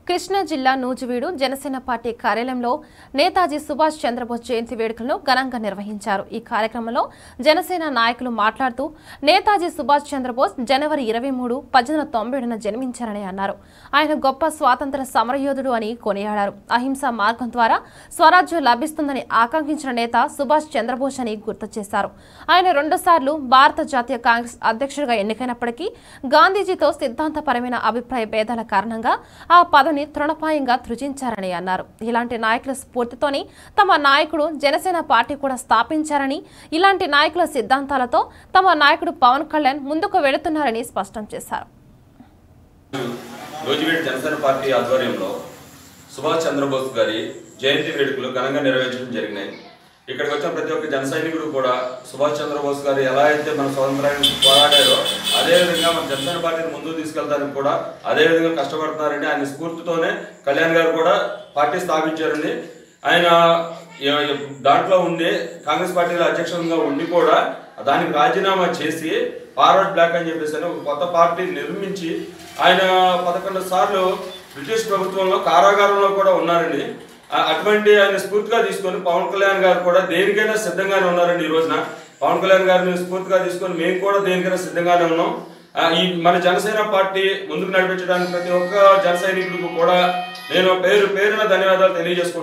కృష్ణా జిల్లా నూజివీడు జనసేన పార్టీ కార్యాలయంలో నేతాజీ సుభాష్ చంద్రబోస్ జయంతి వేడుకలను ఘనంగా నిర్వహించారు ఈ కార్యక్రమంలో జనసేన నాయకులు మాట్లాడుతూ నేతాజీ సుభాష్ చంద్రబోస్ జనవరి ఇరవై మూడు పద్దెనిమిది వందల తొంభై ఏడున జన్మించారని అన్నారు ఆయన గొప్ప స్వాతంత్ర సమరయోధుడు అని కొనియాడారు అహింసా మార్గం ద్వారా స్వరాజ్యం లభిస్తుందని ఆకాంక్షించిన నేత సుభాష్ చంద్రబోస్ అని గుర్తు చేశారు ఆయన రెండుసార్లు భారత జాతీయ కాంగ్రెస్ అధ్యక్షుడిగా ఎన్నికైనప్పటికీ గాంధీజీతో సిద్ధాంతపరమైన అభిప్రాయ భేదాల కారణంగా ఆ పదవిని తృణపాయంగా ధృజించారని అన్నారు ఇలాంటి నాయకుల స్ఫూర్తితోని తమ నాయకుడు జనసేన పార్టీ కూడా స్థాపించారని ఇలాంటి నాయకుల సిద్ధాంతాలతో తమ నాయకుడు పవన్ కళ్యాణ్ ముందుకు వెళుతున్నారని స్పష్టం చేశారు రోజువేడి జనసేన పార్టీ ఆధ్వర్యంలో సుభాష్ చంద్రబోస్ గారి జయంతి వేడుకలు ఘనంగా నిర్వహించడం జరిగినాయి ఇక్కడికి వచ్చిన ప్రతి ఒక్క జన సైనికుడు కూడా సుభాష్ చంద్రబోస్ గారు ఎలా అయితే మన స్వాతంత్రానికి పోరాడారో అదే విధంగా మన జనసేన పార్టీని ముందుకు తీసుకెళ్తానికి కూడా అదే విధంగా కష్టపడుతున్నారండి ఆయన స్ఫూర్తితోనే కళ్యాణ్ గారు కూడా పార్టీ స్థాపించారండి ఆయన ఎ- ఎ- దాంట్లో ఉండి కాంగ్రెస్ పార్టీలో అధ్యక్షునిగా ఉండి కూడా దానికి రాజీనామా చేసి ఫార్వర్డ్ బ్లాక్ అని చెప్పేసి అని ఒక కొత్త పార్టీ నిర్మించి ఆయన పదకొండు సార్లు బ్రిటిష్ ప్రభుత్వంలో కారాగారంలో కూడా ఉన్నారండి ఆ- అటువంటి ఆయన స్ఫూర్తిగా తీసుకొని పవన్ కళ్యాణ్ గారు కూడా దేనికైనా సిద్ధంగానే ఉన్నారండి ఈ రోజున పవన్ కళ్యాణ్ గారిని స్ఫూర్తిగా తీసుకొని మేము కూడా దేనికైనా సిద్ధంగానే ఉన్నాం ఆ, ఈ మన జనసేన పార్టీ ముందుకు నడిపించడానికి ప్రతి ఒక్క జన సైనికుడికి కూడా నేను పేరు పేరున ధన్యవాదాలు తెలియజేసుకుంటున్నాను